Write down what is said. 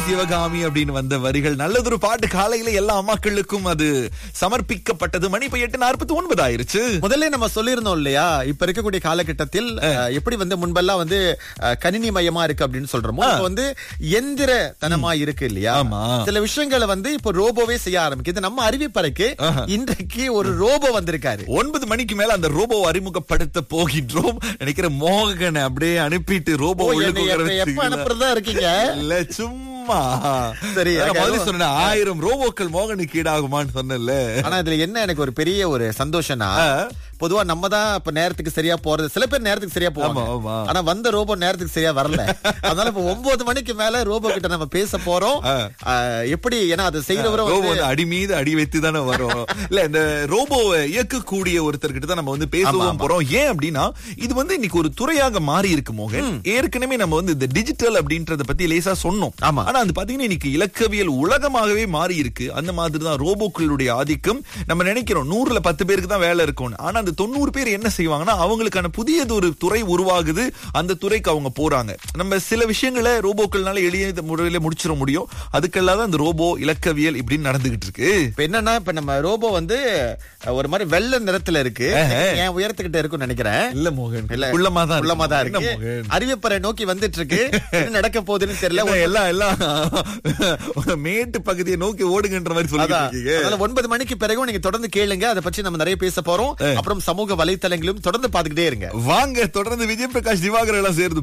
சிவகாமி அப்படின்னு வந்த வரிகள் நல்லதொரு பாட்டு காலையில எல்லா அம்மாக்களுக்கும் அது சமர்ப்பிக்கப்பட்டது மணி இப்ப எட்டு நாற்பத்தி ஒன்பது ஆயிருச்சு முதல்ல நம்ம சொல்லியிருந்தோம் இல்லையா இப்ப இருக்கக்கூடிய காலகட்டத்தில் அஹ், எப்படி வந்து முன்பெல்லாம் வந்து அஹ், கணினி மயமா இருக்கு அப்படின்னு சொல்றோமோ இப்ப வந்து எந்திர தனமா இருக்கு இல்லையா ஆமா. சில விஷயங்களை வந்து இப்ப ரோபோவே செய்ய ஆரம்பிக்குது நம்ம அறிவிப்பறைக்கு இன்றைக்கு ஒரு ரோபோ வந்திருக்காரு ஒன்பது மணிக்கு மேல அந்த ரோபோ அறிமுகப்படுத்த போகின்றோம் நினைக்கிற மோகனை அப்படியே அனுப்பிட்டு ரோபோ ஓ, உள்ள என்னை உட்கார எப்ப- எப்ப வச்சிருக்கீங்களா? அனுப்புறதா இருக்கீங்க இல்ல சும்மா சரி, அதான் எனக்கு முதல்ல அது- சொன்னேன் ஆயிரம் ரோபோக்கள் மோகனுக்கு ஈடாகுமான்னு சொன்னேன்ல ஆனா இதுல என்ன எனக்கு ஒரு பெரிய ஒரு சந்தோஷம்னா பொதுவா நம்ம தான் இப்ப நேரத்துக்கு சரியா போறது சில பேர் நேரத்துக்கு சரியா போவாங்க ஆமா, ஆமா. ஆனா வந்த ரோபோ நேரத்துக்கு சரியா வரல அதனால இப்ப ஒன்பது மணிக்கு மேல ரோபோ கிட்ட நம்ம பேச போறோம் அஹ், எப்படி ஏன்னா அது செய்யறவரும் ரோபோ வந்து வந்து அடி மீது அடி வைத்து தானே வரும் இல்ல இந்த ரோபோவை இயக்கக்கூடிய ஒருத்தர்கிட்ட தான் நம்ம வந்து பேசவும் போறோம் ஏன் அப்படின்னா இது வந்து இன்னைக்கு ஒரு துறையாக மாறி இருக்கு மோகன் ஏற்கனவே நம்ம வந்து இந்த டிஜிட்டல் அப்படின்றத பத்தி லேசா சொன்னோம் ஆமா. ஆனா அது பாத்தீங்கன்னா இன்னைக்கு இலக்கவியல் உலகமாகவே மாறி இருக்கு அந்த மாதிரி தான் ரோபோக்களுடைய ஆதிக்கம் நம்ம நினைக்கிறோம் நூறுல பத்து பேருக்கு தான் வேலை இருக்கும் ஆனா அந்த தொண்ணூறு பேர் என்ன செய்வாங்கன்னா அவங்களுக்கான புதியது ஒரு துறை உருவாகுது அந்த துறைக்கு அவங்க போறாங்க நம்ம சில விஷயங்களை ரோபோக்கள்னால எளிய முறையில முடிச்சிட முடியும் அதுக்கெல்லாம் தான் இந்த ரோபோ இலக்கவியல் இப்படின்னு நடந்துகிட்டு இருக்கு இப்ப என்னன்னா இப்ப நம்ம ரோபோ வந்து அஹ், ஒரு மாதிரி வெள்ளை நிறத்துல இருக்கு என் உயரத்துக்கிட்ட இருக்கும்னு நினைக்கிறேன் இல்ல மோகன் இல்ல உள்ளமா தான் உள்ளமா தான் என்ன இருக்கு மோகன்? அறிவிப்பறை நோக்கி வந்துட்டு இருக்கு என்ன நடக்க போகுதுன்னு தெரியல என்ன எல்லாம் எல்லாம் மேட்டு பகுதியை நோக்கி ஓடுங்கன்ற மாதிரி சொல்லிட்டு அதான். இருக்கீங்க அதனால ஒன்பது மணிக்கு பிறகும் நீங்க தொடர்ந்து கேளுங்க அதை பற்றி நம்ம நிறைய பேச போறோம் அப்புறம் சமூக வலைத்தளங்களும் தொடர்ந்து பாத்துக்கிட்டே இருங்க வாங்க தொடர்ந்து விஜய் பிரகாஷ் திவாகர் எல்லாம் சேர்ந்து